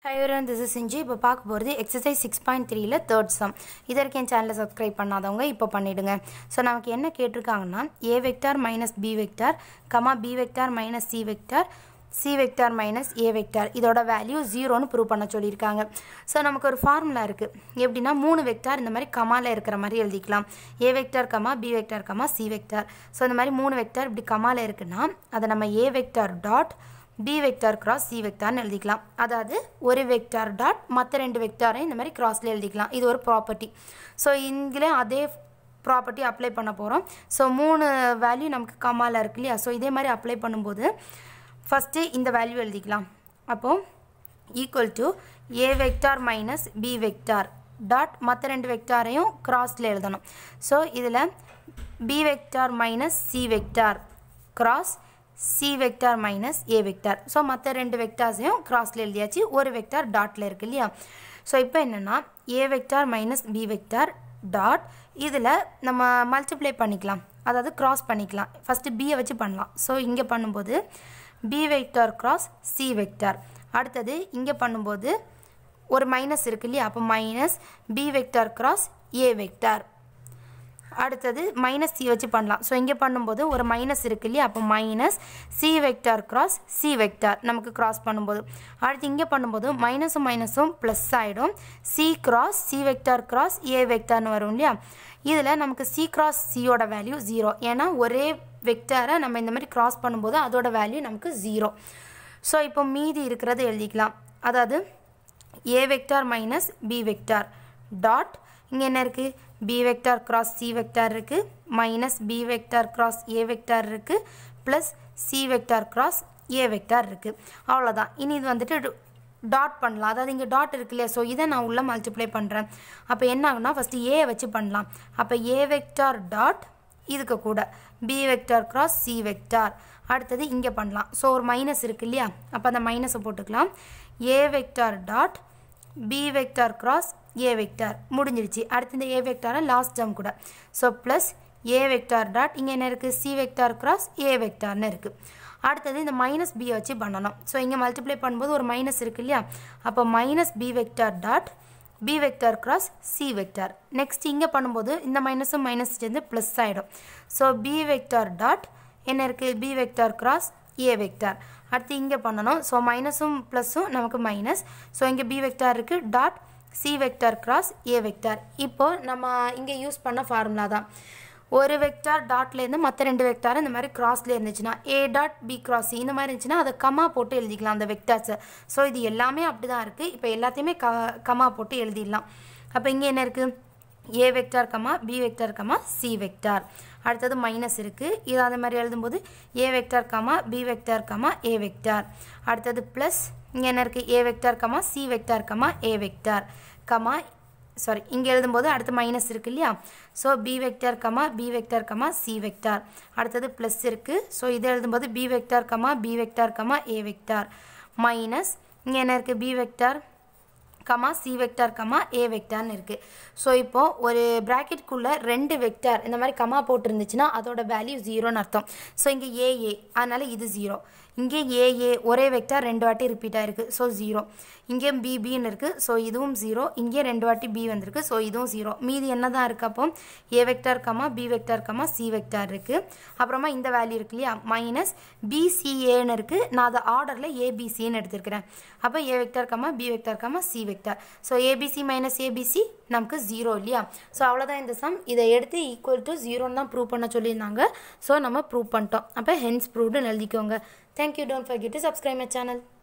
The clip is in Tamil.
ஹைவரன் திஸ் செஞ்சு இப்போ பார்க்க போகிறது எக்ஸசைஸ் சிக்ஸ் பாயிண்ட் த்ரீல தேர்ட் சம் இதற்கு என் சேனலை சப்ஸ்கிரைப் பண்ணாதவங்க இப்போ பண்ணிவிடுங்க ஸோ நமக்கு என்ன கேட்டிருக்காங்கன்னா A vector minus B vector comma B vector minus C vector C vector minus A vector இதோட வேல்யூ ஜீரோன்னு ப்ரூவ் பண்ண சொல்லியிருக்காங்க ஸோ நமக்கு ஒரு ஃபார்முலா இருக்குது எப்படின்னா மூணு வெக்டார் இந்த மாதிரி கமாவில் இருக்கிற மாதிரி எழுதிக்கலாம் A vector comma B vector comma C vector so இந்த மாதிரி மூணு வெக்டார் இப்படி கமாவில் இருக்குன்னா அதை நம்ம A vector dot B vector cross C வெக்டார்னு எழுதிக்கலாம் அதாவது ஒரு வெக்டார் டாட் மற்ற ரெண்டு வெக்டாரையும் இந்த மாதிரி கிராஸில் எழுதிக்கலாம் இது ஒரு ப்ராப்பர்ட்டி ஸோ இங்கே அதே ப்ராப்பர்ட்டி அப்ளை பண்ண போகிறோம் ஸோ மூணு வேல்யூ நமக்கு கமாவில் இருக்கு இல்லையா ஸோ இதே மாதிரி அப்ளை பண்ணும்போது ஃபஸ்ட்டு இந்த வேல்யூ எழுதிக்கலாம் அப்போது equal to A vector minus B vector dot மற்ற ரெண்டு வெக்டாரையும் கிராஸில் எழுதணும் ஸோ இதில் B vector minus C vector cross C vector minus A vector so மற்ற ரெண்டு வெக்டார்ஸையும் கிராஸில் எழுதியாச்சு ஒரு வெக்டார் டாட்டில் இருக்கு இல்லையா ஸோ இப்போ என்னென்னா A vector minus B vector dot இதில் நம்ம மல்டிப்ளை பண்ணிக்கலாம் அதாவது கிராஸ் பண்ணிக்கலாம் ஃபஸ்ட்டு பியை வச்சு பண்ணலாம் ஸோ இங்கே பண்ணும்போது B vector cross C vector அடுத்தது இங்கே பண்ணும்போது ஒரு மைனஸ் இருக்கு இல்லையா அப்போ minus B vector cross A vector அடுத்தது மைனஸ் சி வச்சு பண்ணலாம் ஸோ இங்கே பண்ணும்போது ஒரு மைனஸ் இருக்கு இல்லையா அப்போ minus C vector cross C vector நமக்கு கிராஸ் பண்ணும்போது அடுத்து இங்கே பண்ணும்போது மைனஸும் மைனஸும் ப்ளஸ் ஆகிடும் C cross C vector cross A வெக்டார்னு வரும் இல்லையா இதில் நமக்கு சி கிராஸ் சியோட வேல்யூ ஜீரோ ஏன்னா ஒரே வெக்டாரை நம்ம இந்த மாதிரி கிராஸ் பண்ணும்போது அதோட வேல்யூ நமக்கு ஜீரோ ஸோ இப்போ மீதி இருக்கிறது எழுதிக்கலாம் அதாவது A vector minus B vector dot இங்கே என்ன இருக்குது B vector cross C vector இருக்குது minus B vector cross A vector இருக்குது plus C vector cross A vector இருக்குது அவ்வளோதான் இனி இது வந்துட்டு டாட் பண்ணலாம் அதாவது இங்கே டாட் இருக்கு இல்லையா ஸோ இதை நான் உள்ளே மல்டிப்ளை பண்ணுறேன் அப்போ என்ன ஆகுனா ஃபஸ்ட்டு ஏ வச்சு பண்ணலாம் அப்போ ஏ வெக்டார் டாட் இதுக்கு கூட B vector cross C vector அடுத்தது இங்கே பண்ணலாம் ஸோ ஒரு மைனஸ் இருக்கு இல்லையா அப்போ அந்த மைனஸை போட்டுக்கலாம் A vector dot B vector cross A vector முடிஞ்சிருச்சு அடுத்து இந்த ஏ வெக்டாரை லாஸ்ட் டேர்ம் கூட so plus A vector dot இங்கே என்ன இருக்குது சி வெக்டார் கிராஸ் ஏ வெக்டார்னு இருக்குது அடுத்தது இந்த மைனஸ் பியை வச்சு பண்ணணும் ஸோ இங்கே மல்டிப்ளை பண்ணும்போது ஒரு மைனஸ் இருக்கு இல்லையா அப்போ minus B vector dot B vector cross C vector next இங்கே பண்ணும்போது இந்த மைனஸும் மைனஸ் சேர்ந்து ப்ளஸ் ஆகிடும் ஸோ பி வெக்டார் டாட் என்ன இருக்குது B vector cross A vector அடுத்து இங்கே பண்ணணும் ஸோ மைனஸும் ப்ளஸ்ஸும் நமக்கு மைனஸ் ஸோ இங்கே பி வெக்டார் இருக்குது dot C vector cross A vector இப்போ நம்ம இங்கே யூஸ் பண்ண ஃபார்முலா தான் ஒரு வெக்டார் டாட்லேருந்து மற்ற ரெண்டு வெக்டார் இந்த மாதிரி கிராஸில் இருந்துச்சுன்னா ஏ டாட் பி கிராஸ் இந்த மாதிரி இருந்துச்சுன்னா அதை கமா போட்டு எழுதிக்கலாம் அந்த வெக்டார்ஸை ஸோ இது எல்லாமே அப்படி தான் இருக்குது இப்போ எல்லாத்தையுமே க கமா போட்டு எழுதிடலாம் அப்போ இங்கே என்ன இருக்குது A vector comma B vector comma C vector அடுத்தது மைனஸ் இருக்குது இது அதே மாதிரி எழுதும்போது A vector comma B vector comma A vector அடுத்தது ப்ளஸ் இங்கே என்ன இருக்குது A vector comma C vector comma A vector comma sorry இங்கே எழுதும்போது அடுத்து மைனஸ் இருக்குது இல்லையா so B vector comma B vector comma C vector அடுத்தது ப்ளஸ் இருக்குது ஸோ இதை எழுதும்போது B vector comma B vector comma A vector minus இங்கே என்ன இருக்குது B vector comma C vector comma A வெக்டார்னு இருக்குது ஸோ இப்போது ஒரு ப்ராக்கெட்குள்ளே ரெண்டு வெக்டார் இந்த மாதிரி கமா போட்டிருந்துச்சுன்னா அதோட வேல்யூ ஜீரோன்னு அர்த்தம் ஸோ இங்கே ஏஏ அதனால் இது ஜீரோ இங்கே ஏஏ ஒரே வெக்டார் ரெண்டு வாட்டி ரிப்பீட் ஆகிருக்கு ஸோ ஜீரோ இங்கே பிபின்னு இருக்குது ஸோ இதுவும் ஜீரோ இங்கே ரெண்டு வாட்டி பி வந்திருக்கு ஸோ இதுவும் ஜீரோ மீதி என்ன தான் இருக்குது அப்போ A vector comma B vector comma C vector இருக்குது அப்புறமா இந்த வேல்யூ இருக்கு இல்லையா மைனஸ் பிசிஏன்னு இருக்குது நான் அதை ஆர்டரில் ஏபிசின்னு எடுத்துருக்கிறேன் அப்போ A vector comma B vector comma C vector so ABC minus ABC நமக்கு ஜீரோ இல்லையா ஸோ அவ்வளோதான் இந்த சம் இதை எடுத்து ஈக்குவல் டு ஜீரோன்னு தான் ப்ரூவ் பண்ண சொல்லியிருந்தாங்க ஸோ நம்ம ப்ரூவ் பண்ணிட்டோம் அப்போ ஹென்ஸ் ப்ரூவ்டுன்னு எழுதிக்கோங்க thank you don't forget to subscribe my channel